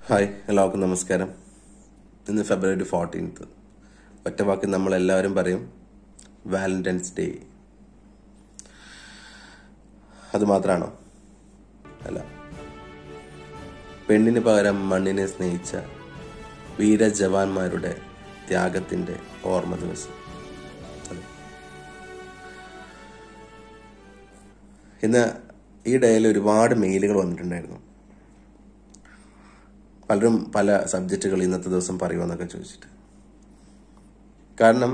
hi എല്ലാവർക്കും നമസ്കാരം ഇന്ന് ഫെബ്രുവരി ഫോർട്ടീൻത്ത് ഒറ്റ വാക്കിൽ നമ്മളെല്ലാവരും പറയും വാലന്റൈൻസ് ഡേ അത് മാത്രമാണോ അല്ല പെണ്ണിന് പകരം മണ്ണിനെ സ്നേഹിച്ച വീര ജവാന്മാരുടെ ത്യാഗത്തിന്റെ ഓർമ്മ ദിവസം അതെ ഇന്ന് ഈ ഡേയിൽ ഒരുപാട് മെയിലുകൾ വന്നിട്ടുണ്ടായിരുന്നു പലരും പല സബ്ജക്റ്റുകൾ ഇന്നത്തെ ദിവസം പറയുമെന്നൊക്കെ ചോദിച്ചിട്ട് കാരണം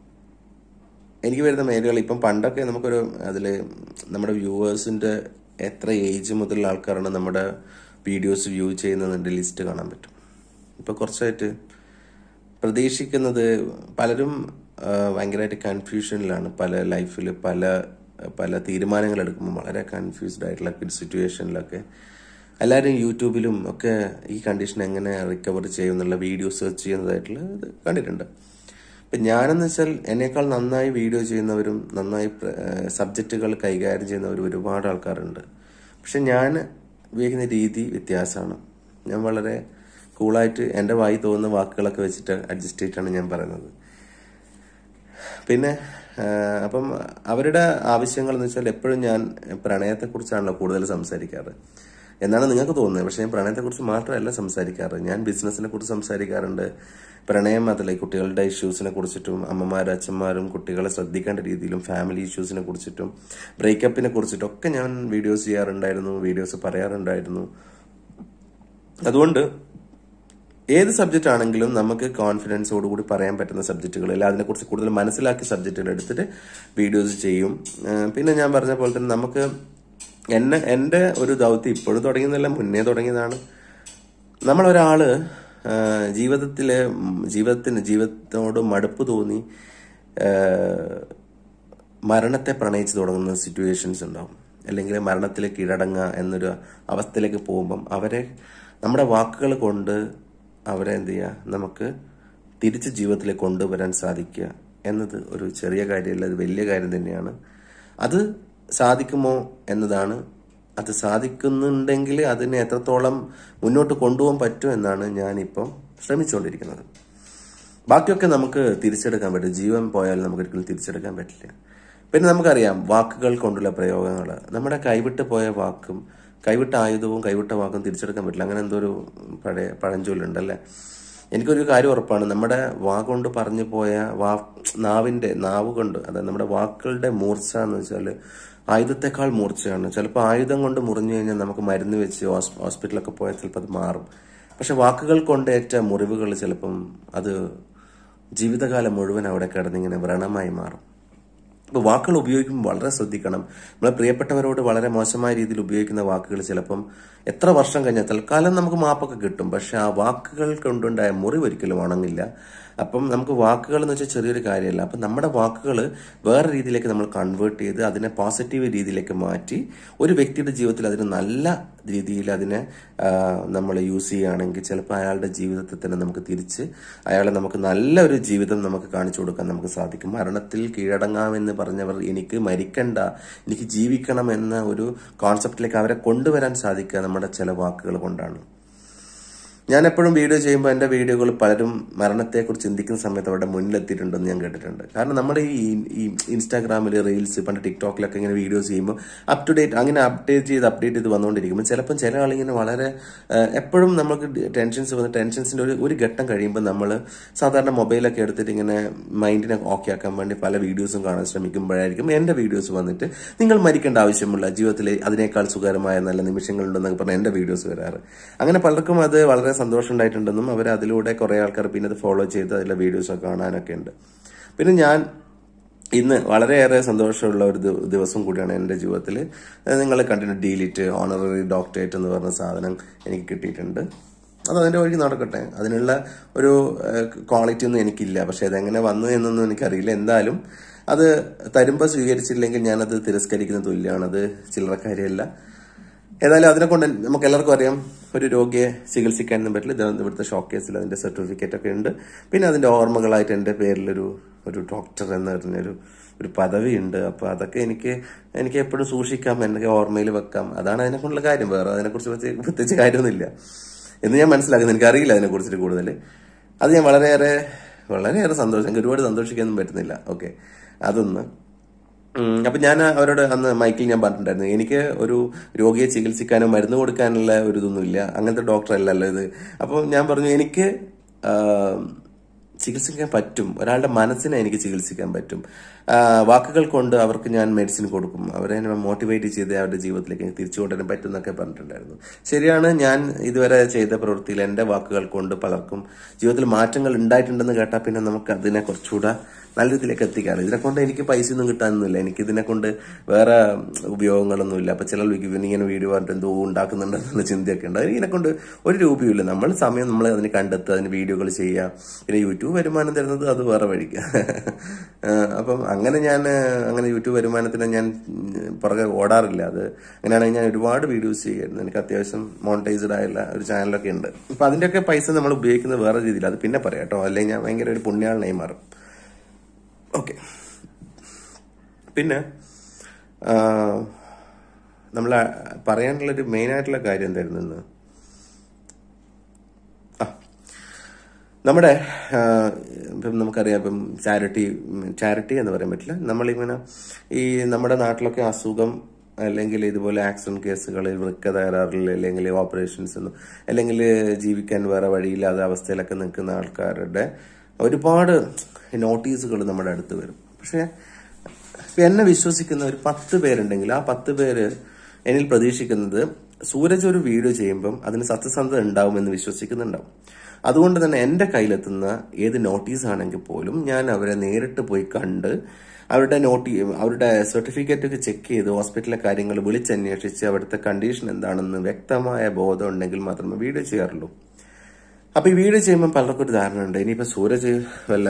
എനിക്ക് വരുന്ന മെയിലുകൾ ഇപ്പം പണ്ടൊക്കെ നമുക്കൊരു അതിൽ നമ്മുടെ വ്യൂവേഴ്സിൻ്റെ എത്ര ഏജ് മുതലുള്ള ആൾക്കാരാണ് നമ്മുടെ വീഡിയോസ് വ്യൂ ചെയ്യുന്നതിൻ്റെ ലിസ്റ്റ് കാണാൻ പറ്റും ഇപ്പോൾ കുറച്ചായിട്ട് പ്രതീക്ഷിക്കുന്നത് പലരും ആ, ഭയങ്കരമായിട്ട് കൺഫ്യൂഷനിലാണ് പല ലൈഫിൽ പല പല തീരുമാനങ്ങൾ എടുക്കുമ്പോൾ വളരെ കൺഫ്യൂസ്ഡ് ആയിട്ടുള്ള സിറ്റുവേഷനിലൊക്കെ എല്ലാവരും യൂട്യൂബിലും ഒക്കെ ഈ കണ്ടീഷൻ എങ്ങനെ റിക്കവർ ചെയ്യും എന്നുള്ള വീഡിയോ സെർച്ച് ചെയ്യുന്നതായിട്ടുള്ള ഇത് കണ്ടിട്ടുണ്ട് ഇപ്പം ഞാനെന്ന് വെച്ചാൽ എന്നേക്കാൾ നന്നായി വീഡിയോ ചെയ്യുന്നവരും നന്നായി സബ്ജക്റ്റുകൾ കൈകാര്യം ചെയ്യുന്നവരും ഒരുപാട് ആൾക്കാരുണ്ട് പക്ഷെ ഞാൻ ഉപയോഗിക്കുന്ന രീതി വ്യത്യാസമാണ് ഞാൻ വളരെ കൂളായിട്ട് എൻ്റെ വായി തോന്നുന്ന വാക്കുകളൊക്കെ വെച്ചിട്ട് അഡ്ജസ്റ്റ് ചെയ്തിട്ടാണ് ഞാൻ പറയുന്നത് പിന്നെ ആ, അപ്പം അവരുടെ ആവശ്യങ്ങൾ എന്ന് വെച്ചാൽ എപ്പോഴും ഞാൻ പ്രണയത്തെക്കുറിച്ചാണല്ലോ കൂടുതൽ സംസാരിക്കാറ് എന്നാണ് നിങ്ങൾക്ക് തോന്നുന്നത് പക്ഷേ ഞാൻ പ്രണയത്തെക്കുറിച്ച് മാത്രമല്ല സംസാരിക്കാറ് ഞാൻ ബിസിനസ്സിനെ കുറിച്ച് സംസാരിക്കാറുണ്ട് പ്രണയം അതല്ലേ കുട്ടികളുടെ ഇഷ്യൂസിനെ കുറിച്ചിട്ടും അമ്മമാരും അച്ഛന്മാരും കുട്ടികളെ ശ്രദ്ധിക്കേണ്ട രീതിയിലും ഫാമിലി ഇഷ്യൂസിനെ കുറിച്ചിട്ടും ബ്രേക്കപ്പിനെ കുറിച്ചിട്ടും ഒക്കെ ഞാൻ വീഡിയോസ് ചെയ്യാറുണ്ടായിരുന്നു വീഡിയോസ് പറയാറുണ്ടായിരുന്നു അതുകൊണ്ട് ഏത് സബ്ജക്റ്റ് ആണെങ്കിലും നമുക്ക് കോൺഫിഡൻസോടുകൂടി പറയാൻ പറ്റുന്ന സബ്ജക്റ്റുകൾ അല്ല അതിനെക്കുറിച്ച് കൂടുതൽ മനസ്സിലാക്കിയ സബ്ജക്റ്റുകൾ എടുത്തിട്ട് വീഡിയോസ് ചെയ്യും ആ, പിന്നെ ഞാൻ പറഞ്ഞ പോലെ തന്നെ നമുക്ക് എന്നെ എൻ്റെ ഒരു ദൗത്യം ഇപ്പോഴും തുടങ്ങിയതല്ല മുന്നേ തുടങ്ങിയതാണ് നമ്മളൊരാള് ആ, ജീവിതത്തിലെ ഉം, ജീവിതത്തിന് ജീവിതത്തോട് മടുപ്പ് തോന്നി ആ, മരണത്തെ പ്രണയിച്ചു തുടങ്ങുന്ന സിറ്റുവേഷൻസ് ഉണ്ടാവും അല്ലെങ്കിൽ മരണത്തിലേക്ക് കീഴടങ്ങുക എന്നൊരു അവസ്ഥയിലേക്ക് പോകുമ്പം അവരെ നമ്മുടെ വാക്കുകൾ കൊണ്ട് അവരെ എന്ത് ചെയ്യുക നമുക്ക് തിരിച്ച് ജീവിതത്തിലേക്ക് കൊണ്ടുവരാൻ സാധിക്കുക എന്നത് ഒരു ചെറിയ കാര്യമല്ല അത് വലിയ കാര്യം തന്നെയാണ് അത് സാധിക്കുമോ എന്നതാണ് അത് സാധിക്കുന്നുണ്ടെങ്കിൽ അതിനെ എത്രത്തോളം മുന്നോട്ട് കൊണ്ടുപോകാൻ പറ്റും എന്നാണ് ഞാനിപ്പോൾ ശ്രമിച്ചുകൊണ്ടിരിക്കുന്നത് ബാക്കിയൊക്കെ നമുക്ക് തിരിച്ചെടുക്കാൻ പറ്റും ജീവൻ പോയാൽ നമുക്ക് ഒരിക്കലും തിരിച്ചെടുക്കാൻ പറ്റില്ല പിന്നെ നമുക്കറിയാം വാക്കുകൾ കൊണ്ടുള്ള പ്രയോഗങ്ങൾ നമ്മുടെ കൈവിട്ട് പോയ വാക്കും കൈവിട്ട ആയുധവും കൈവിട്ട വാക്കും തിരിച്ചെടുക്കാൻ പറ്റില്ല അങ്ങനെ എന്തോ ഒരു പഴയ പഴഞ്ചൊല്ലുണ്ടല്ലേ എനിക്കൊരു കാര്യം ഉറപ്പാണ് നമ്മുടെ വാ കൊണ്ട് പറഞ്ഞു പോയ വാ നാവിന്റെ നാവ് കൊണ്ട് അതായത് നമ്മുടെ വാക്കുകളുടെ മൂർച്ച എന്ന് വെച്ചാൽ ആയുധത്തെക്കാൾ മൂർച്ചയാണ് ചിലപ്പോൾ ആയുധം കൊണ്ട് മുറിഞ്ഞു കഴിഞ്ഞാൽ നമുക്ക് മരുന്ന് വെച്ച് ഹോസ്- ഹോസ്പിറ്റലൊക്കെ പോയാൽ ചിലപ്പോൾ അത് മാറും പക്ഷെ വാക്കുകൾ കൊണ്ടേറ്റ മുറിവുകൾ ചിലപ്പം അത് ജീവിതകാലം മുഴുവൻ അവിടെ കിടന്നിങ്ങനെ വ്രണമായി മാറും ഇപ്പോൾ വാക്കുകൾ ഉപയോഗിക്കുമ്പോൾ വളരെ ശ്രദ്ധിക്കണം നമ്മളെ പ്രിയപ്പെട്ടവരോട് വളരെ മോശമായ രീതിയിൽ ഉപയോഗിക്കുന്ന വാക്കുകൾ ചിലപ്പം എത്ര വർഷം കഴിഞ്ഞാൽ തൽക്കാലം നമുക്ക് മാപ്പൊക്കെ കിട്ടും പക്ഷെ ആ വാക്കുകൾ കൊണ്ടുണ്ടായ മുറിവ് ഒരിക്കലും ഉണങ്ങില്ല അപ്പം നമുക്ക് വാക്കുകൾ എന്ന് വെച്ചാൽ ചെറിയൊരു കാര്യമല്ല അപ്പം നമ്മുടെ വാക്കുകൾ വേറെ രീതിയിലേക്ക് നമ്മൾ കൺവേർട്ട് ചെയ്ത് അതിനെ പോസിറ്റീവ് രീതിയിലേക്ക് മാറ്റി ഒരു വ്യക്തിയുടെ ജീവിതത്തിൽ അതിന് നല്ല രീതിയിൽ അതിനെ നമ്മൾ യൂസ് ചെയ്യുകയാണെങ്കിൽ ചിലപ്പോൾ അയാളുടെ ജീവിതത്തിൽ തന്നെ നമുക്ക് തിരിച്ച് അയാളെ നമുക്ക് നല്ലൊരു ജീവിതം നമുക്ക് കാണിച്ചു കൊടുക്കാൻ നമുക്ക് സാധിക്കും മരണത്തിൽ കീഴടങ്ങാമെന്ന് പറഞ്ഞവർ എനിക്ക് മരിക്കണ്ട എനിക്ക് ജീവിക്കണം എന്ന ഒരു കോൺസെപ്റ്റിലേക്ക് അവരെ കൊണ്ടുവരാൻ സാധിക്കുക നമ്മുടെ ചില വാക്കുകൾ കൊണ്ടാണ് ഞാൻ എപ്പോഴും വീഡിയോ ചെയ്യുമ്പോൾ എൻ്റെ വീഡിയോകൾ പലരും മരണത്തെക്കുറിച്ച് ചിന്തിക്കുന്ന സമയത്ത് അവരുടെ മുന്നിലെത്തിയിട്ടുണ്ടെന്ന് ഞാൻ കേട്ടിട്ടുണ്ട് കാരണം നമ്മുടെ ഈ ഈ ഇൻസ്റ്റാഗ്രാമിൽ റീൽസ് പണ്ട് ടിക്ടോക്കിലൊക്കെ ഇങ്ങനെ വീഡിയോസ് ചെയ്യുമ്പോൾ അപ് ടു ഡേറ്റ് അങ്ങനെ അപ്ഡേറ്റ് ചെയ്ത് അപ്ഡേറ്റ് ചെയ്ത് വന്നുകൊണ്ടിരിക്കുമ്പോൾ ചിലപ്പം ചില ആളിങ്ങനെ വളരെ ഏഹ്, എപ്പോഴും നമുക്ക് ടെൻഷൻസ് വന്ന് ടെൻഷൻസിൻ്റെ ഒരു ഒരു ഘട്ടം കഴിയുമ്പോൾ നമ്മൾ സാധാരണ മൊബൈലൊക്കെ എടുത്തിട്ട് ഇങ്ങനെ മൈൻഡിനെ ഓക്കെ ആക്കാൻ വേണ്ടി പല വീഡിയോസും കാണാൻ ശ്രമിക്കുമ്പോഴായിരിക്കും എൻ്റെ വീഡിയോസ് വന്നിട്ട് നിങ്ങൾ മരിക്കേണ്ട ആവശ്യമുള്ള ജീവിതത്തിൽ അതിനേക്കാൾ സുഖകരമായ നല്ല നിമിഷങ്ങളുണ്ടെന്നൊക്കെ പറഞ്ഞ് എൻ്റെ വീഡിയോസ് വരാറ് അങ്ങനെ പലർക്കും അത് വളരെ സന്തോഷം ഉണ്ടായിട്ടുണ്ടെന്നും അവർ അതിലൂടെ കുറേ ആൾക്കാർ പിന്നെ അത് ഫോളോ ചെയ്ത് അതിലെ വീഡിയോസൊക്കെ കാണാനൊക്കെ ഉണ്ട് പിന്നെ ഞാൻ ഇന്ന് വളരെയേറെ സന്തോഷമുള്ള ഒരു ദിവ- ദിവസം കൂടിയാണ് എൻ്റെ ജീവിതത്തിൽ നിങ്ങൾ കണ്ടിട്ട് ഡീലിറ്റ് ഓണററി ഡോക്ടറേറ്റ് എന്ന് പറഞ്ഞ സാധനം എനിക്ക് കിട്ടിയിട്ടുണ്ട് അത് അതിൻ്റെ വഴിക്ക് നടക്കട്ടെ അതിനുള്ള ഒരു ക്വാളിറ്റി ഒന്നും എനിക്കില്ല പക്ഷെ അതെങ്ങനെ വന്നു എന്നൊന്നും എനിക്കറിയില്ല എന്തായാലും അത് തരുമ്പോൾ സ്വീകരിച്ചില്ലെങ്കിൽ ഞാനത് തിരസ്കരിക്കുന്ന തുല്യമാണ് അത് ചില്ലറ കാര്യമല്ല ഏതായാലും അതിനെ കൊണ്ട് നമുക്ക് എല്ലാവർക്കും അറിയാം ഒരു രോഗിയെ ചികിത്സിക്കാനൊന്നും പറ്റില്ല ഇത് ഇവിടുത്തെ ഷോക്കേസിൽ അതിന്റെ സർട്ടിഫിക്കറ്റ് ഒക്കെ ഉണ്ട് പിന്നെ അതിന്റെ ഓർമ്മകളായിട്ട് എൻ്റെ പേരിലൊരു ഒരു ഡോക്ടർ എന്ന് പറഞ്ഞൊരു ഒരു പദവിയുണ്ട് അപ്പോൾ അതൊക്കെ എനിക്ക് എനിക്ക് എപ്പോഴും സൂക്ഷിക്കാം എൻ്റെ ഓർമ്മയിൽ വെക്കാം അതാണ് അതിനെക്കൊണ്ടുള്ള കാര്യം വേറെ അതിനെക്കുറിച്ച് പ്രത്യേക- പ്രത്യേകിച്ച് കാര്യമൊന്നുമില്ല എന്ന് ഞാൻ മനസ്സിലാക്കുന്നത് എനിക്കറിയില്ല അതിനെ കുറിച്ചിട്ട് കൂടുതൽ അത് ഞാൻ വളരെയേറെ വളരെയേറെ സന്തോഷം എനിക്ക് ഒരുപാട് സന്തോഷിക്കാനൊന്നും പറ്റുന്നില്ല ഓക്കെ അതൊന്ന് ഉം, അപ്പൊ ഞാൻ അവരോട് അന്ന് മൈക്കിൽ ഞാൻ പറഞ്ഞിട്ടുണ്ടായിരുന്നു എനിക്ക് ഒരു രോഗിയെ ചികിത്സിക്കാനോ മരുന്ന് കൊടുക്കാനുള്ള ഒരു ഇതൊന്നുമില്ല അങ്ങനത്തെ ഡോക്ടർ അല്ലല്ലോ ഇത് അപ്പോൾ ഞാൻ പറഞ്ഞു എനിക്ക് ആ, ചികിത്സിക്കാൻ പറ്റും ഒരാളുടെ മനസ്സിനെ എനിക്ക് ചികിത്സിക്കാൻ പറ്റും ആ, വാക്കുകൾ കൊണ്ട് അവർക്ക് ഞാൻ മെഡിസിൻ കൊടുക്കും അവരെ മോട്ടിവേറ്റ് ചെയ്ത് അവരുടെ ജീവിതത്തിലേക്ക് എനിക്ക് തിരിച്ചു കൊണ്ടുവരാൻ പറ്റും എന്നൊക്കെ പറഞ്ഞിട്ടുണ്ടായിരുന്നു ശരിയാണ് ഞാൻ ഇതുവരെ ചെയ്ത പ്രവൃത്തിയിൽ എൻ്റെ വാക്കുകൾ കൊണ്ട് പലർക്കും ജീവിതത്തിൽ മാറ്റങ്ങൾ ഉണ്ടായിട്ടുണ്ടെന്ന് കേട്ടാൽ പിന്നെ നമുക്ക് അതിനെ കുറച്ചുകൂടെ നല്ല രീതിയിലേക്ക് എത്തിക്കാറ് ഇതിനെ കൊണ്ട് എനിക്ക് പൈസ ഒന്നും കിട്ടാനൊന്നുമില്ല എനിക്ക് ഇതിനെ കൊണ്ട് വേറെ ഉപയോഗങ്ങളൊന്നുമില്ല അപ്പൊ ചില ഇവൻ ഇങ്ങനെ വീഡിയോ പറഞ്ഞിട്ട് എന്തോ ഉണ്ടാക്കുന്നുണ്ടെന്നുള്ള ചിന്തയൊക്കെ ഉണ്ട് ഇതിനെ കൊണ്ട് ഒരു രൂപയുമില്ല നമ്മൾ സമയം നമ്മൾ അതിന് കണ്ടെത്തുക അതിന് വീഡിയോകൾ ചെയ്യുക പിന്നെ യൂട്യൂബ് വരുമാനം തരുന്നത് അത് വേറെ വഴിക്ക് അപ്പം അങ്ങനെ ഞാൻ അങ്ങനെ യൂട്യൂബ് വരുമാനത്തിന് ഞാൻ ഉം, പുറകെ ഓടാറില്ല അത് അങ്ങനെയാണെങ്കിൽ ഞാൻ ഒരുപാട് വീഡിയോസ് ചെയ്യായിരുന്നു എനിക്ക് അത്യാവശ്യം മോണിറ്റൈസ്ഡ് ആയുള്ള ഒരു ചാനലൊക്കെ ഉണ്ട് അപ്പൊ അതിന്റെയൊക്കെ പൈസ നമ്മൾ ഉപയോഗിക്കുന്നത് വേറെ രീതിയിൽ അത് പിന്നെ പറയാം കേട്ടോ അല്ലെങ്കിൽ ഞാൻ ഭയങ്കര ഒരു പുണ്യാളനായി മാറും ഓക്കെ പിന്നെ നമ്മൾ പറയാനുള്ളൊരു മെയിൻ ആയിട്ടുള്ള കാര്യം എന്തായിരുന്നു ഇന്ന് ആ നമ്മുടെ ആ, ഇപ്പം നമുക്കറിയാം ഇപ്പം ചാരിറ്റി ചാരിറ്റി എന്ന് പറയാൻ പറ്റില്ല നമ്മളിങ്ങനെ ഈ നമ്മുടെ നാട്ടിലൊക്കെ അസുഖം അല്ലെങ്കിൽ ഇതുപോലെ ആക്സിഡന്റ് കേസുകളിൽ വൃക്ക തകരാറിൽ അല്ലെങ്കിൽ ഓപ്പറേഷൻസ് ഒന്നും അല്ലെങ്കിൽ ജീവിക്കാൻ വേറെ വഴിയില്ലാത്ത അവസ്ഥയിലൊക്കെ നിൽക്കുന്ന ആൾക്കാരുടെ ഒരുപാട് നോട്ടീസുകൾ നമ്മുടെ അടുത്ത് വരും പക്ഷേ ഇപ്പൊ എന്നെ വിശ്വസിക്കുന്ന ഒരു പത്ത് പേരുണ്ടെങ്കിൽ ആ പത്ത് പേര് എന്നിൽ പ്രതീക്ഷിക്കുന്നത് സൂരജ് ഒരു വീഡിയോ ചെയ്യുമ്പം അതിന് സത്യസന്ധത ഉണ്ടാവുമെന്ന് വിശ്വസിക്കുന്നുണ്ടാവും അതുകൊണ്ട് തന്നെ എന്റെ കയ്യിലെത്തുന്ന ഏത് നോട്ടീസ് ആണെങ്കിൽ പോലും ഞാൻ അവരെ നേരിട്ട് പോയി കണ്ട് അവരുടെ നോട്ടി അവരുടെ സർട്ടിഫിക്കറ്റ് ഒക്കെ ചെക്ക് ചെയ്ത് ഹോസ്പിറ്റലിലെ കാര്യങ്ങൾ വിളിച്ചന്വേഷിച്ച് അവിടുത്തെ കണ്ടീഷൻ എന്താണെന്ന് വ്യക്തമായ ബോധം ഉണ്ടെങ്കിൽ മാത്രമേ വീഡിയോ ചെയ്യാറുള്ളൂ അപ്പൊ ഈ വീഡിയോ ചെയ്യുമ്പോൾ പലർക്കും ഒരു ധാരണ ഉണ്ട് ഇനിയിപ്പോ സൂരജ് വല്ല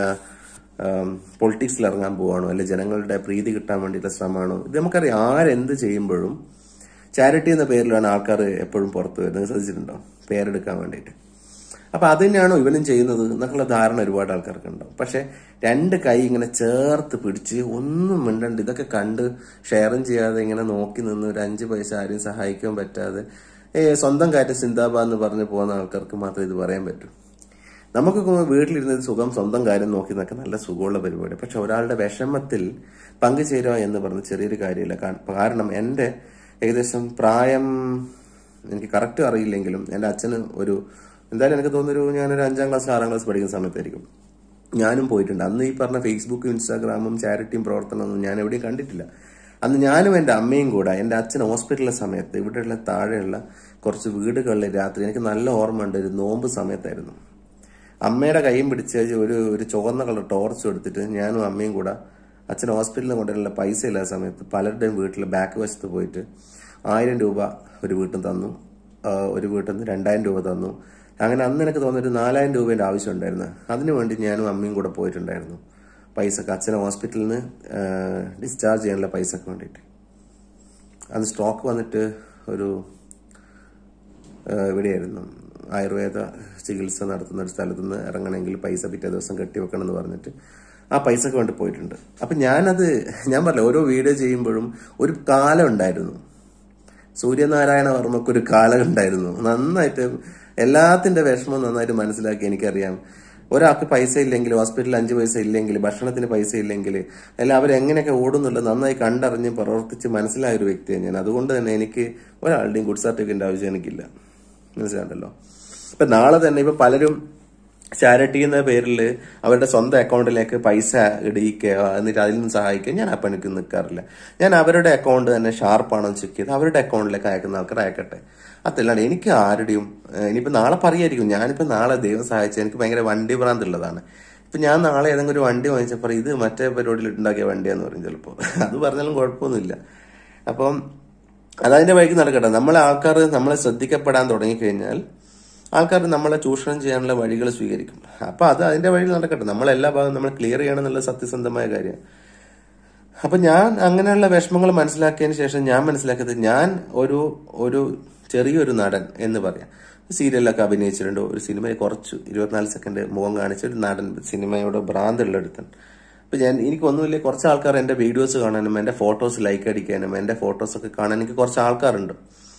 പൊളിറ്റിക്സിൽ ഇറങ്ങാൻ പോവാണോ അല്ലെ ജനങ്ങളുടെ പ്രീതി കിട്ടാൻ വേണ്ടിയിട്ടുള്ള ശ്രമമാണോ ഇത് നമുക്കറിയാം ആരെന്ത് ചെയ്യുമ്പോഴും ചാരിറ്റി എന്ന പേരിലാണ് ആൾക്കാർ എപ്പോഴും പുറത്ത് വരുന്നത് ശ്രദ്ധിച്ചിട്ടുണ്ടോ പേരെടുക്കാൻ വേണ്ടിയിട്ട് അപ്പൊ അത് തന്നെയാണോ ഇവനും ചെയ്യുന്നത് എന്നൊക്കെയുള്ള ധാരണ ഒരുപാട് ആൾക്കാർക്ക് ഉണ്ടാവും പക്ഷെ രണ്ട് കൈ ഇങ്ങനെ ചേർത്ത് പിടിച്ച് ഒന്നും മിണ്ടണ്ട് ഇതൊക്കെ കണ്ട് ഷെയറും ചെയ്യാതെ ഇങ്ങനെ നോക്കി നിന്ന് ഒരു അഞ്ച് പൈസ ആരെയും സഹായിക്കാൻ പറ്റാതെ ഏ സ്വന്തം കാര്യം സിന്താബ എന്ന് പറഞ്ഞു പോകുന്ന ആൾക്കാർക്ക് മാത്രമേ ഇത് പറയാൻ പറ്റൂ നമുക്കൊക്കെ വീട്ടിലിരുന്നത് സുഖം സ്വന്തം കാര്യം നോക്കി നിൽക്കാൻ നല്ല സുഖമുള്ള പരിപാടി പക്ഷെ ഒരാളുടെ വിഷമത്തിൽ പങ്കുചേരുക എന്ന് പറഞ്ഞ ചെറിയൊരു കാര്യമില്ല കാ- കാരണം എൻ്റെ ഏകദേശം പ്രായം എനിക്ക് കറക്റ്റ് അറിയില്ലെങ്കിലും എൻ്റെ അച്ഛന് ഒരു എന്തായാലും എനിക്ക് തോന്നുന്നൊരു ഞാനൊരു അഞ്ചാം ക്ലാസ് ആറാം ക്ലാസ് പഠിക്കുന്ന സമയത്തായിരിക്കും ഞാനും പോയിട്ടുണ്ട് അന്ന് ഈ പറഞ്ഞ ഫേസ്ബുക്കും ഇൻസ്റ്റാഗ്രാമും ചാരിറ്റിയും പ്രവർത്തനമൊന്നും ഞാൻ എവിടെയും കണ്ടിട്ടില്ല അന്ന് ഞാനും എൻ്റെ അമ്മയും കൂടെ എൻ്റെ അച്ഛൻ ഹോസ്പിറ്റലിലെ സമയത്ത് ഇവിടെയുള്ള താഴെയുള്ള കുറച്ച് വീടുകളിൽ രാത്രി എനിക്ക് നല്ല ഓർമ്മ ഉണ്ട് ഒരു നോമ്പ് സമയത്തായിരുന്നു അമ്മയുടെ കൈയും പിടിച്ച് ഒരു ഒരു ചുവന്ന കളർ ടോർച്ച് എടുത്തിട്ട് ഞാനും അമ്മയും കൂടെ അച്ഛൻ ഹോസ്പിറ്റലിൽ കൊണ്ടുവരുന്ന പൈസ ഇല്ലാത്ത സമയത്ത് പലരുടെയും വീട്ടിൽ ബാക്ക് വശത്ത് പോയിട്ട് ആയിരം രൂപ ഒരു വീട്ടിൽ തന്നു ആ, ഒരു വീട്ടിൽ നിന്ന് രണ്ടായിരം രൂപ തന്നു അങ്ങനെ അന്ന് എനിക്ക് തോന്നുന്നു ഒരു നാലായിരം രൂപേൻ്റെ ആവശ്യം ഉണ്ടായിരുന്നു അതിനു വേണ്ടി ഞാനും അമ്മയും കൂടെ പോയിട്ടുണ്ടായിരുന്നു പൈസക്ക് അച്ഛനെ ഹോസ്പിറ്റലിൽ നിന്ന് ഡിസ്ചാർജ് ചെയ്യാനുള്ള പൈസക്ക് വേണ്ടിയിട്ട് അന്ന് സ്റ്റോക്ക് വന്നിട്ട് ഒരു ഏഹ് എവിടെയായിരുന്നു ആയുർവേദ ചികിത്സ നടത്തുന്ന ഒരു സ്ഥലത്ത് നിന്ന് ഇറങ്ങണമെങ്കിൽ പൈസ പിറ്റേ ദിവസം കെട്ടിവെക്കണം എന്ന് പറഞ്ഞിട്ട് ആ പൈസക്ക് വേണ്ടി പോയിട്ടുണ്ട് അപ്പൊ ഞാനത് ഞാൻ പറഞ്ഞില്ല ഓരോ വീഡിയോ ചെയ്യുമ്പോഴും ഒരു കാലം ഉണ്ടായിരുന്നു സൂര്യനാരായണ വർമ്മക്ക് ഒരു കാലം ഉണ്ടായിരുന്നു നന്നായിട്ട് എല്ലാത്തിന്റെ വിഷമം നന്നായിട്ട് മനസ്സിലാക്കി എനിക്കറിയാം ഒരാൾക്ക് പൈസ ഇല്ലെങ്കിൽ ഹോസ്പിറ്റലിൽ അഞ്ച് പൈസ ഇല്ലെങ്കിൽ ഭക്ഷണത്തിന് പൈസ ഇല്ലെങ്കിൽ അല്ല അവരെങ്ങനെയൊക്കെ ഓടുന്നുള്ളത് നന്നായി കണ്ടറിഞ്ഞ് പ്രവർത്തിച്ച് മനസ്സിലായ ഒരു വ്യക്തിയാണ് ഞാൻ അതുകൊണ്ട് തന്നെ എനിക്ക് ഒരാളുടെയും ഗുഡ് സർട്ടിഫിക്കറ്റിന്റെ ആവശ്യം എനിക്കില്ല മനസ്സിലാണ്ടല്ലോ ഇപ്പൊ നാളെ തന്നെ ഇപ്പൊ പലരും ചാരിറ്റി എന്ന പേരിൽ അവരുടെ സ്വന്തം അക്കൗണ്ടിലേക്ക് പൈസ ഇടിയിക്കുക എന്നിട്ട് അതിൽ നിന്ന് സഹായിക്കുക ഞാൻ ആ പണിക്ക് നിൽക്കാറില്ല ഞാൻ അവരുടെ അക്കൗണ്ട് തന്നെ ഷാർപ്പാണോ ചെക്ക് ചെയ്ത് അവരുടെ അക്കൗണ്ടിലേക്ക് അയക്കുന്ന ആൾക്കാർ അയക്കട്ടെ അതല്ലാണ്ട് എനിക്ക് ആരുടെയും ഏഹ്, ഇനിയിപ്പോ നാളെ പറയായിരിക്കും ഞാനിപ്പോ നാളെ ദൈവം സഹായിച്ച എനിക്ക് ഭയങ്കര വണ്ടി ഭ്രാന്തുള്ളതാണ് ഇപ്പൊ ഞാൻ നാളെ ഏതെങ്കിലും ഒരു വണ്ടി വാങ്ങിച്ചപ്പോൾ ഇത് മറ്റേ പരിപാടിയിൽ ഉണ്ടാക്കിയ വണ്ടിയാന്ന് പറയും ചിലപ്പോൾ അത് പറഞ്ഞാലും കുഴപ്പമൊന്നുമില്ല അപ്പം അതതിന്റെ വഴിക്ക് നടക്കട്ടെ നമ്മളെ ആൾക്കാർ നമ്മളെ ശ്രദ്ധിക്കപ്പെടാൻ തുടങ്ങിക്കഴിഞ്ഞാൽ ആൾക്കാർ നമ്മളെ ചൂഷണം ചെയ്യാനുള്ള വഴികൾ സ്വീകരിക്കും അപ്പൊ അത് അതിന്റെ വഴിയിൽ നടക്കട്ടെ നമ്മൾ എല്ലാ ഭാഗവും നമ്മൾ ക്ലിയർ ചെയ്യണം എന്നുള്ള സത്യസന്ധമായ കാര്യം അപ്പൊ ഞാൻ അങ്ങനെയുള്ള വിഷമങ്ങൾ മനസ്സിലാക്കിയതിന് ശേഷം ഞാൻ മനസ്സിലാക്കിയത് ഞാൻ ഒരു ഒരു ചെറിയൊരു നടൻ എന്ന് പറയാം സീരിയലൊക്കെ അഭിനയിച്ചിട്ടുണ്ട് ഒരു സിനിമയിൽ കുറച്ച് ഇരുപത്തിനാല് സെക്കൻഡ് മുഖം കാണിച്ച ഒരു നടൻ സിനിമയോട് ഭ്രാന്തുള്ള ഒരുത്തൻ അപ്പൊ ഞാൻ എനിക്കൊന്നുമില്ല കുറച്ച് ആൾക്കാർ എന്റെ വീഡിയോസ് കാണാനും എന്റെ ഫോട്ടോസ് ലൈക്ക് അടിക്കാനും എന്റെ ഫോട്ടോസ് ഒക്കെ കാണാൻ എനിക്ക് കുറച്ച് ആൾക്കാരുണ്ട്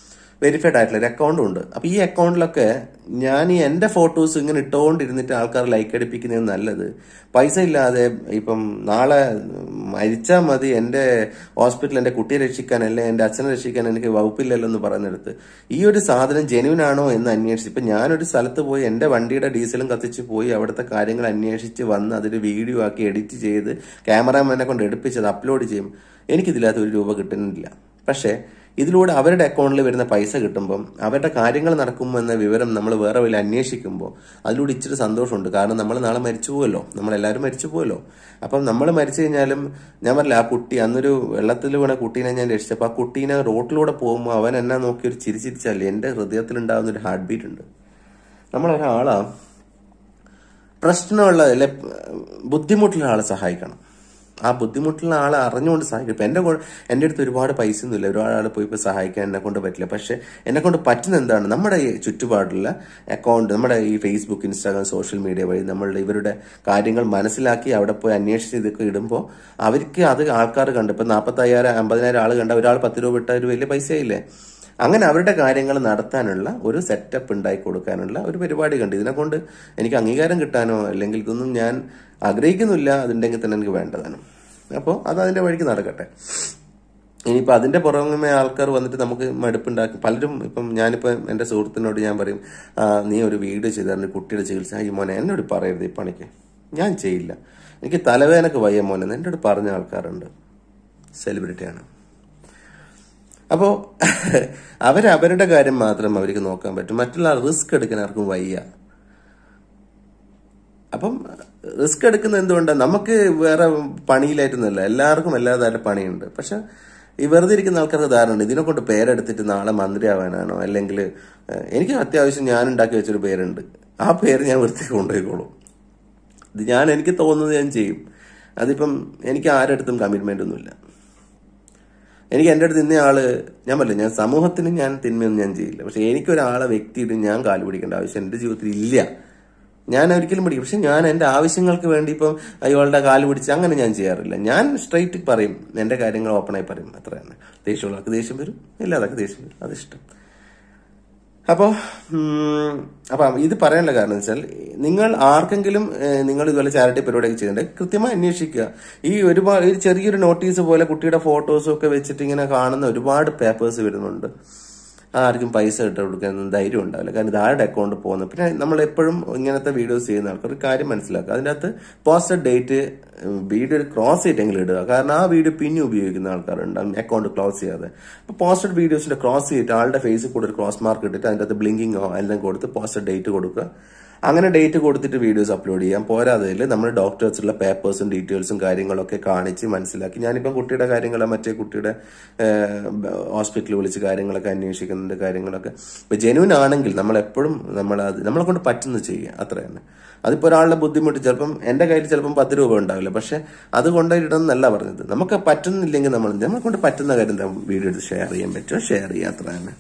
വെരിഫൈഡ് ആയിട്ടുള്ള ഒരു അക്കൗണ്ടും ഉണ്ട് അപ്പൊ ഈ അക്കൗണ്ടിലൊക്കെ ഞാൻ ഈ എന്റെ ഫോട്ടോസ് ഇങ്ങനെ ഇട്ടുകൊണ്ടിരുന്നിട്ട് ആൾക്കാർ ലൈക്ക് അടിപ്പിക്കുന്നത് നല്ലത് പൈസ ഇല്ലാതെ ഇപ്പം നാളെ മരിച്ചാൽ മതി എന്റെ ഹോസ്പിറ്റലിൽ എന്റെ കുട്ടിയെ രക്ഷിക്കാൻ അല്ലെ എന്റെ അച്ഛനെ രക്ഷിക്കാൻ എനിക്ക് വകുപ്പില്ലല്ലോ എന്ന് പറയുന്നിടത്ത് ഈ ഒരു സാധനം ജെന്യൂൻ ആണോ എന്ന് അന്വേഷിച്ച് ഇപ്പൊ ഞാനൊരു സ്ഥലത്ത് പോയി എന്റെ വണ്ടിയുടെ ഡീസലും കത്തിച്ച് പോയി അവിടുത്തെ കാര്യങ്ങൾ അന്വേഷിച്ച് വന്ന് അതൊരു വീഡിയോ ആക്കി എഡിറ്റ് ചെയ്ത് ക്യാമറാമാനെ കൊണ്ട് എടുപ്പിച്ചത് അപ്ലോഡ് ചെയ്യും എനിക്കിതിനകത്ത് ഒരു രൂപ കിട്ടുന്നില്ല പക്ഷേ ഇതിലൂടെ അവരുടെ അക്കൗണ്ടിൽ വരുന്ന പൈസ കിട്ടുമ്പം അവരുടെ കാര്യങ്ങൾ നടക്കുമെന്ന വിവരം നമ്മൾ വേറെ വല്ല അന്വേഷിക്കുമ്പോൾ അതിലൂടെ ഇച്ചിരി സന്തോഷമുണ്ട് കാരണം നമ്മൾ നാളെ മരിച്ചു പോവല്ലോ നമ്മളെല്ലാവരും മരിച്ചു പോവല്ലോ അപ്പം നമ്മൾ മരിച്ചു കഴിഞ്ഞാലും ഞാൻ പറഞ്ഞില്ല ആ കുട്ടി അന്നൊരു വെള്ളത്തിൽ വീണ കുട്ടീനെ ഞാൻ രക്ഷിച്ചപ്പോൾ ആ കുട്ടീനെ റോട്ടിലൂടെ പോകുമ്പോൾ അവൻ എന്നെ നോക്കി ഒരു ചിരി ചിരിച്ചാലേ എൻ്റെ ഹൃദയത്തിൽ ഉണ്ടാകുന്ന ഒരു ഹാർട്ട് ബീറ്റ് ഉണ്ട് നമ്മളൊരാളാ പ്രശ്നമുള്ള അല്ലെ ബുദ്ധിമുട്ടുള്ള ആളെ സഹായിക്കണം ആ ബുദ്ധിമുട്ടുള്ള ആളെ അറിഞ്ഞുകൊണ്ട് സഹായിക്കും ഇപ്പം എൻ്റെ കൂടെ എൻ്റെ അടുത്ത് ഒരുപാട് പൈസ ഒന്നുമില്ല ഒരുപാട് ആൾ പോയി ഇപ്പോൾ സഹായിക്കാൻ എന്നെ കൊണ്ട് പറ്റില്ല പക്ഷെ എന്നെ കൊണ്ട് പറ്റുന്ന എന്താണ് നമ്മുടെ ഈ ചുറ്റുപാടുള്ള അക്കൗണ്ട് നമ്മുടെ ഈ ഫേസ്ബുക്ക് ഇൻസ്റ്റാഗ്രാം സോഷ്യൽ മീഡിയ വഴി നമ്മളുടെ ഇവരുടെ കാര്യങ്ങൾ മനസ്സിലാക്കി അവിടെ പോയി അന്വേഷിച്ച് ഇതൊക്കെ ഇടുമ്പോൾ അവർക്ക് അത് ആൾക്കാർ കണ്ട് ഇപ്പം നാൽപ്പത്തയ്യായിരം അമ്പതിനായിരം ആൾ കണ്ട ഒരാൾ പത്ത് രൂപ ഇട്ട ഒരു വലിയ പൈസയില്ലേ അങ്ങനെ അവരുടെ കാര്യങ്ങൾ നടത്താനുള്ള ഒരു സെറ്റപ്പ് ഉണ്ടാക്കി കൊടുക്കാനുള്ള ഒരു പരിപാടി കണ്ടു ഇതിനെ കൊണ്ട് എനിക്ക് അംഗീകാരം കിട്ടാനോ അല്ലെങ്കിൽ ഇതൊന്നും ഞാൻ ആഗ്രഹിക്കുന്നില്ല അതുണ്ടെങ്കിൽ തന്നെ എനിക്ക് വേണ്ടതാണ് അപ്പോൾ അത് അതിന്റെ വഴിക്ക് നടക്കട്ടെ ഇനിയിപ്പോൾ അതിന്റെ പുറമെ ആൾക്കാർ വന്നിട്ട് നമുക്ക് മടുപ്പുണ്ടാക്കി പലരും ഇപ്പം ഞാനിപ്പോൾ എൻ്റെ സുഹൃത്തിനോട് ഞാൻ പറയും "ആ, നീ ഒരു വീഡിയോ ചെയ്താൽ കുട്ടിയുടെ ചികിത്സ ഈ മോനെ എന്നോട് പറയരുത് ഈ പണിക്ക് ഞാൻ ചെയ്യില്ല എനിക്ക് തലവേദനക്ക് വയ്യ മോനെ എന്ന് എന്നോട് പറഞ്ഞ ആൾക്കാരുണ്ട് സെലിബ്രിറ്റിയാണ് അപ്പോൾ അവർ അവരുടെ കാര്യം മാത്രം അവർക്ക് നോക്കാൻ പറ്റും മറ്റുള്ള റിസ്ക് എടുക്കാൻ ആർക്കും വയ്യ അപ്പം റിസ്ക് എടുക്കുന്നത് എന്തുകൊണ്ടാണ് നമുക്ക് വേറെ പണിയിലായിട്ടൊന്നുമല്ല എല്ലാവർക്കും എല്ലാതായിട്ട് പണിയുണ്ട് പക്ഷെ ഈ വെറുതെ ഇരിക്കുന്ന ആൾക്കാർക്ക് ധാരണ ഇതിനെ കൊണ്ട് പേരെടുത്തിട്ട് നാളെ മന്ത്രിയാവാനാണോ അല്ലെങ്കിൽ ഏഹ്, എനിക്ക് അത്യാവശ്യം ഞാൻ ഉണ്ടാക്കി വെച്ചൊരു പേരുണ്ട് ആ പേര് ഞാൻ വൃത്തിക്ക് കൊണ്ടുപോയിക്കോളും ഇത് ഞാൻ എനിക്ക് തോന്നുന്നത് ഞാൻ ചെയ്യും അതിപ്പം എനിക്ക് ആരടുത്തും കമ്മിറ്റ്മെന്റ് ഒന്നുമില്ല എനിക്ക് എൻ്റെ അടുത്ത് ഇന്ന ആള് ഞാൻ പറയില്ല ഞാൻ സമൂഹത്തിന് ഞാൻ തിന്മയൊന്നും ഞാൻ ചെയ്യില്ല പക്ഷെ എനിക്കൊരാളെ വ്യക്തിയിട്ട് ഞാൻ കാല് പിടിക്കേണ്ട ആവശ്യം എൻ്റെ ജീവിതത്തിൽ ഇല്ല ഞാൻ ഒരിക്കലും പിടിക്കും പക്ഷെ ഞാൻ എൻ്റെ ആവശ്യങ്ങൾക്ക് വേണ്ടി ഇപ്പം അയാളുടെ കാല് പിടിച്ച് അങ്ങനെ ഞാൻ ചെയ്യാറില്ല ഞാൻ സ്ട്രൈറ്റ് പറയും എൻ്റെ കാര്യങ്ങൾ ഓപ്പണായി പറയും അത്ര തന്നെ ദേഷ്യമുള്ളവർക്ക് ദേഷ്യം വരും ഇല്ലാതൊക്കെ ദേഷ്യം വരും അതിഷ്ടം അപ്പോൾ അപ്പം ഇത് പറയാനുള്ള കാരണം വെച്ചാൽ നിങ്ങൾ ആർക്കെങ്കിലും ഏഹ്, നിങ്ങൾ ഇതുപോലെ ചാരിറ്റി പരിപാടിയൊക്കെ ചെയ്യുന്നുണ്ട് കൃത്യമായി അന്വേഷിക്കുക ഈ ഒരുപാട് ഒരു ചെറിയൊരു നോട്ടീസ് പോലെ കുട്ടിയുടെ ഫോട്ടോസും ഒക്കെ വെച്ചിട്ട് ഇങ്ങനെ കാണുന്ന ഒരുപാട് പേപ്പേഴ്സ് വരുന്നുണ്ട് ആർക്കും പൈസ ഇട്ട് കൊടുക്കാൻ ധൈര്യം ഉണ്ടാവില്ല കാരണം ഇത് ആരുടെ അക്കൗണ്ട് പോകുന്നത് പിന്നെ നമ്മൾ എപ്പോഴും ഇങ്ങനത്തെ വീഡിയോസ് ചെയ്യുന്ന ആൾക്കാർ ഒരു കാര്യം മനസ്സിലാക്കുക അതിൻ്റെ അകത്ത് പോസ്റ്റഡ് ഡേറ്റ് വീഡിയോ ക്രോസ് ചെയ്തിട്ടെങ്കിലും ഇടുക കാരണം ആ വീഡിയോ പിന്നെ ഉപയോഗിക്കുന്ന ആൾക്കാരുണ്ടാവും അക്കൗണ്ട് ക്ലോസ് ചെയ്യാതെ അപ്പോൾ പോസ്റ്റഡ് വീഡിയോസിന്റെ ക്രോസ് ചെയ്തിട്ട് ആളുടെ ഫേസിൽ കൂടെ ഒരു ക്രോസ് മാർക്ക് ഇട്ടിട്ട് അതിൻ്റെ അകത്ത് ബ്ലിങ്കിങ്ങോ എല്ലാം കൊടുത്ത് പോസ്റ്റഡ് ഡേറ്റ് കൊടുക്കുക അങ്ങനെ ഡേറ്റ് കൊടുത്തിട്ട് വീഡിയോസ് അപ്ലോഡ് ചെയ്യാം പോരാതിൽ നമ്മൾ ഡോക്ടേഴ്സുള്ള പേപ്പേഴ്സും ഡീറ്റെയിൽസും കാര്യങ്ങളൊക്കെ കാണിച്ച് മനസ്സിലാക്കി ഞാനിപ്പം കുട്ടിയുടെ കാര്യങ്ങൾ മറ്റേ കുട്ടിയുടെ ഹോസ്പിറ്റലിൽ വിളിച്ച് കാര്യങ്ങളൊക്കെ അന്വേഷിക്കുന്നുണ്ട് കാര്യങ്ങളൊക്കെ ഇപ്പൊ ജെനുവിൻ ആണെങ്കിൽ നമ്മൾ എപ്പോഴും നമ്മൾ അത് നമ്മളെ കൊണ്ട് പറ്റുന്നത് ചെയ്യുക അത്ര തന്നെ അതിപ്പോ ഒരാളുടെ ബുദ്ധിമുട്ട് ചിലപ്പം എന്റെ കയ്യിൽ ചിലപ്പം പത്ത് രൂപ ഉണ്ടാവില്ല പക്ഷെ അത് കൊണ്ടുപോയിടണമെന്നല്ല പറഞ്ഞത് നമുക്ക് പറ്റുന്നില്ലെങ്കിൽ നമ്മൾ നമ്മളെ കൊണ്ട് പറ്റുന്ന കാര്യം എന്താ വീഡിയോ എടുത്ത് ഷെയർ ചെയ്യാൻ പറ്റുമോ ഷെയർ ചെയ്യുക അത്ര തന്നെ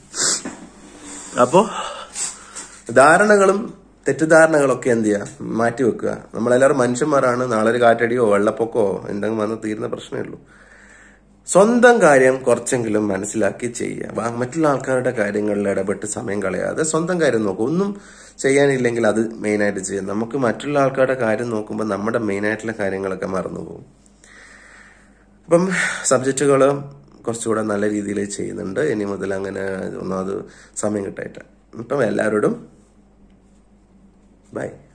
അപ്പോ ധാരണകളും തെറ്റിദ്ധാരണകളൊക്കെ എന്ത് ചെയ്യുക മാറ്റി വെക്കുക നമ്മളെല്ലാവരും മനുഷ്യന്മാരാണ് നാളെ ഒരു കാറ്റടിയോ വെള്ളപ്പൊക്കമോ എന്തെങ്കിലും വന്ന് തീരുന്ന പ്രശ്നമേ ഉള്ളൂ സ്വന്തം കാര്യം കുറച്ചെങ്കിലും മനസ്സിലാക്കി ചെയ്യുക വാ- മറ്റുള്ള ആൾക്കാരുടെ കാര്യങ്ങളിൽ ഇടപെട്ട് സമയം കളയാതെ സ്വന്തം കാര്യം നോക്കുക ഒന്നും ചെയ്യാനില്ലെങ്കിൽ അത് മെയിനായിട്ട് ചെയ്യുക നമുക്ക് മറ്റുള്ള ആൾക്കാരുടെ കാര്യം നോക്കുമ്പോൾ നമ്മുടെ മെയിനായിട്ടുള്ള കാര്യങ്ങളൊക്കെ മറന്നു പോകും അപ്പം സബ്ജക്റ്റുകൾ കുറച്ചുകൂടെ നല്ല രീതിയിൽ ചെയ്യുന്നുണ്ട് ഇനി മുതൽ അങ്ങനെ ഒന്നാമത് സമയം കിട്ടായിട്ട് അപ്പം എല്ലാവരോടും ബൈ